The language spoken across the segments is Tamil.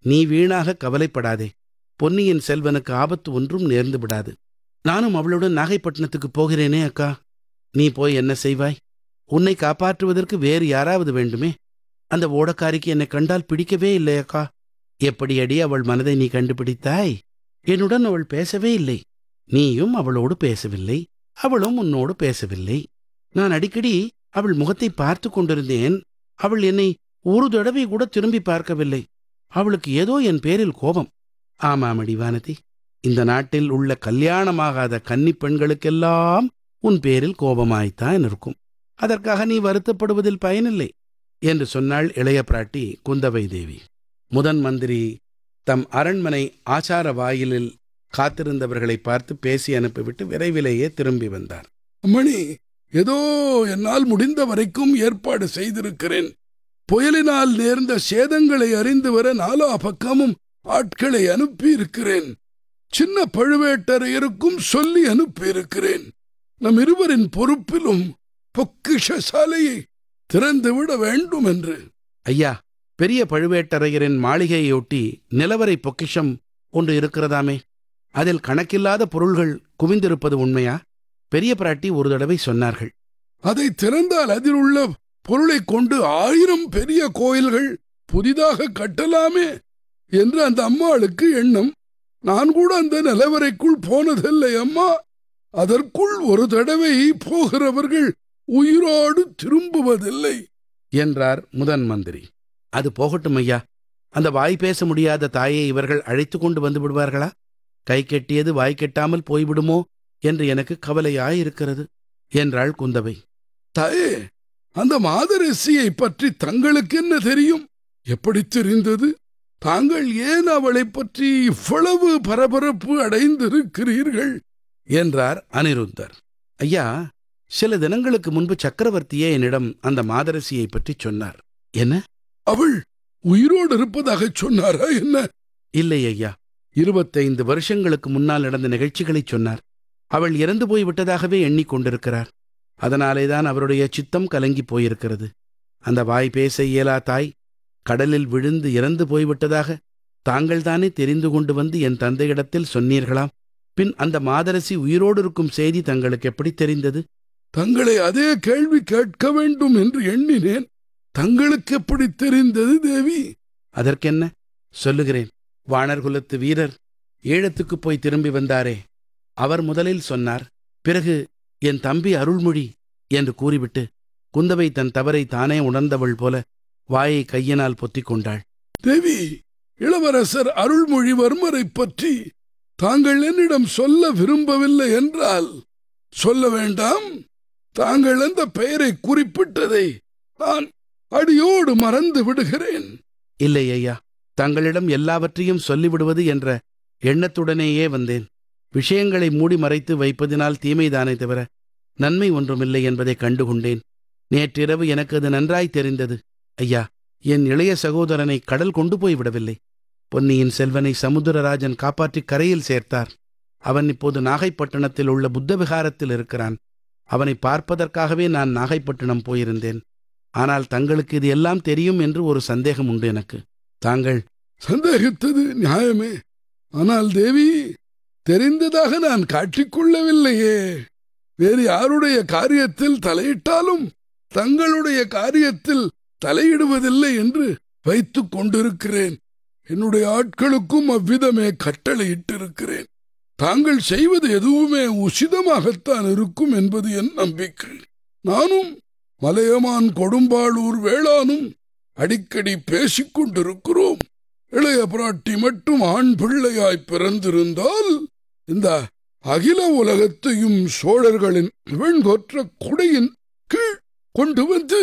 நீ வீணாக கவலைப்படாதே பொன்னியின் செல்வனுக்கு ஆபத்து ஒன்றும் நேர்ந்து விடாது நானும் அவளுடன் நாகைப்பட்டினத்துக்கு போகிறேனே அக்கா நீ போய் என்ன செய்வாய் உன்னை காப்பாற்றுவதற்கு வேறு யாராவது வேண்டுமே அந்த ஓடக்காரிக்கு என்னை கண்டால் பிடிக்கவே இல்லை அக்கா எப்படியடி அவள் மனதை நீ கண்டுபிடித்தாய் என்னுடன் அவள் பேசவே இல்லை நீயும் அவளோடு பேசவில்லை அவளும் உன்னோடு பேசவில்லை நான் அடிக்கடி அவள் முகத்தை பார்த்து கொண்டிருந்தேன் அவள் என்னை ஒரு தடவை கூட திரும்பி பார்க்கவில்லை அவளுக்கு ஏதோ என் பேரில் கோபம் ஆமாமடி வானதி இந்த நாட்டில் உள்ள கல்யாணமாகாத கன்னிப் பெண்களுக்கெல்லாம் உன் பேரில் கோபமாய்த்தான் இருக்கும் அதற்காக நீ வருத்தப்படுவதில் பயனில்லை என்று சொன்னாள் இளைய பிராட்டி குந்தவை தேவி முதன் மந்திரி தம் அரண்மனை ஆச்சார வாயிலில் காத்திருந்தவர்களை பார்த்து பேசி அனுப்பிவிட்டு விரைவிலேயே திரும்பி வந்தார் மணி ஏதோ என்னால் முடிந்த வரைக்கும் ஏற்பாடு செய்திருக்கிறேன் புயலினால் நேர்ந்த சேதங்களை அறிந்து வர நாலா பக்கமும் ஆட்களை அனுப்பியிருக்கிறேன் சின்ன பழுவேட்டரையருக்கும் சொல்லி அனுப்பியிருக்கிறேன் நம் இருவரின் பொறுப்பிலும் பொக்கிஷ சாலையை திறந்துவிட வேண்டும் என்று ஐயா பெரிய பழுவேட்டரையரின் மாளிகையொட்டி நிலவரை பொக்கிஷம் ஒன்று இருக்கிறதாமே அதில் கணக்கில்லாத பொருள்கள் குவிந்திருப்பது உண்மையா பெரிய பிராட்டி ஒரு தடவை சொன்னார்கள் அதை திறந்தால் அதில் உள்ள பொருளைக் கொண்டு ஆயிரம் பெரிய கோயில்கள் புதிதாக கட்டலாமே என்று அந்த அம்மாளுக்கு எண்ணம் நான் கூட அந்த நிலவரைக்குள் போனதில்லை அம்மா அதற்குள் ஒரு தடவை போகிறவர்கள் உயிரோடு திரும்புவதில்லை என்றார் முதன் மந்திரி அது போகட்டும் ஐயா அந்த வாய் பேச முடியாத தாயை இவர்கள் அழைத்து கொண்டு வந்து விடுவார்களா கை கெட்டியது வாய் கெட்டாமல் போய்விடுமோ என்று எனக்கு கவலையாயிருக்கிறது என்றாள் குந்தவை தாயே அந்த மாதரசியை பற்றி தங்களுக்கு என்ன தெரியும் எப்படி தெரிந்தது தாங்கள் ஏன் அவளைப் பற்றி இவ்வளவு பரபரப்பு அடைந்திருக்கிறீர்கள் என்றார் அனிருத்தர் ஐயா சில தினங்களுக்கு முன்பு சக்கரவர்த்தியே என்னிடம் அந்த மாதரசியை பற்றி சொன்னார் என்ன அவள் உயிரோடு இருப்பதாகச் சொன்னாரா என்ன இல்லை ஐயா இருபத்தைந்து வருஷங்களுக்கு முன்னால் நடந்த நிகழ்ச்சிகளைச் சொன்னார் அவள் இறந்து போய் விட்டதாகவே எண்ணிக்கொண்டிருக்கிறார் அதனாலேதான் அவருடைய சித்தம் கலங்கி போயிருக்கிறது அந்த வாய் பேச இயலா தாய் கடலில் விழுந்து இறந்து போய்விட்டதாக தாங்கள்தானே தெரிந்து கொண்டு வந்து என் தந்தையிடத்தில் சொன்னீர்களாம் பின் அந்த மாதரசி உயிரோடு இருக்கும் செய்தி தங்களுக்கு எப்படி தெரிந்தது தங்களை அதே கேள்வி கேட்க வேண்டும் என்று எண்ணினேன் தங்களுக்கு எப்படி தெரிந்தது தேவி அதற்கென்ன சொல்லுகிறேன் வாணர்குலத்து வீரர் ஈழத்துக்குப் போய் திரும்பி வந்தாரே அவர் முதலில் சொன்னார் பிறகு என் தம்பி அருள்மொழி என்று கூறிவிட்டு குந்தவை தன் தவறை தானே உணர்ந்தவள் போல வாயை கையினால் பொத்திக் கொண்டாள் தேவி இளவரசர் அருள்மொழிவர்மரைப் பற்றி தாங்கள் என்னிடம் சொல்ல விரும்பவில்லை என்றால் சொல்ல வேண்டாம் தாங்கள் அந்த பெயரை குறிப்பிட்டதை நான் அடியோடு மறந்து விடுகிறேன் இல்லை ஐயா தங்களிடம் எல்லாவற்றையும் சொல்லிவிடுவது என்ற எண்ணத்துடனேயே வந்தேன் விஷயங்களை மூடி மறைத்து வைப்பதினால் தீமைதானே தவிர நன்மை ஒன்றுமில்லை என்பதை கண்டுகொண்டேன் நேற்றிரவு எனக்கு அது நன்றாய் தெரிந்தது ஐயா என் இளைய சகோதரனை கடல் கொண்டு போய் விடவில்லை பொன்னியின் செல்வனை சமுத்திரராஜன் காப்பாற்றி கரையில் சேர்த்தார் அவன் இப்போது நாகைப்பட்டினத்தில் உள்ள புத்த விகாரத்தில் இருக்கிறான் அவனை பார்ப்பதற்காகவே நான் நாகைப்பட்டினம் போயிருந்தேன் ஆனால் தங்களுக்கு இது எல்லாம் தெரியும் என்று ஒரு சந்தேகம் உண்டு எனக்கு தாங்கள் சந்தேகித்தது நியாயமே ஆனால் தேவி தெரிந்ததாக நான் காட்டிக்கொள்ளவில்லையே வேறு யாருடைய காரியத்தில் தலையிட்டாலும் தங்களுடைய காரியத்தில் தலையிடுவதில்லை என்று வைத்துக் கொண்டிருக்கிறேன் என்னுடைய ஆட்களுக்கும் அவ்விதமே கட்டளையிட்டிருக்கிறேன் தாங்கள் செய்வது எதுவுமே உசிதமாகத்தான் இருக்கும் என்பது என் நம்பிக்கை நானும் மலையமான் கொடும்பாளூர் வேளானும் அடிக்கடி பேசிக் கொண்டிருக்கிறோம் இளைய பிராட்டி மட்டும் ஆண் பிள்ளையாய் பிறந்திருந்தால் இந்த அகில உலகத்தையும் சோழர்களின் வெண்கொற்ற குடையின் கீழ் கொண்டு வந்து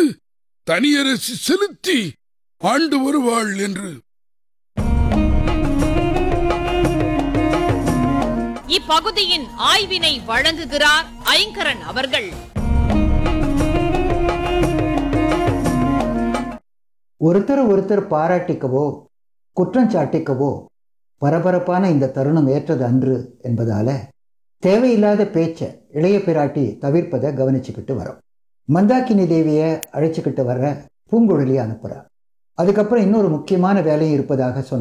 தனியரசு செலுத்தி ஆண்டு வருவாள் என்று இப்பகுதியின் ஆய்வினை வழங்குகிறார் ஐங்கரன் அவர்கள் ஒருத்தர் ஒருத்தர் பாராட்டிக்கவோ குற்றஞ்சாட்டிக்கவோ பரபரப்பான இந்த தருணம் ஏற்றது அன்று என்பதால தேவையில்லாத பேச்சை இளைய பிராட்டி தவிர்ப்பதை கவனிச்சுக்கிட்டு வரோம் மந்தாக்கினி தேவியை அழைச்சிக்கிட்டு வர்ற பூங்குழலி அனுப்புறா அதுக்கப்புறம் இன்னொரு முக்கியமான வேலையும் இருப்பதாக சொன்ன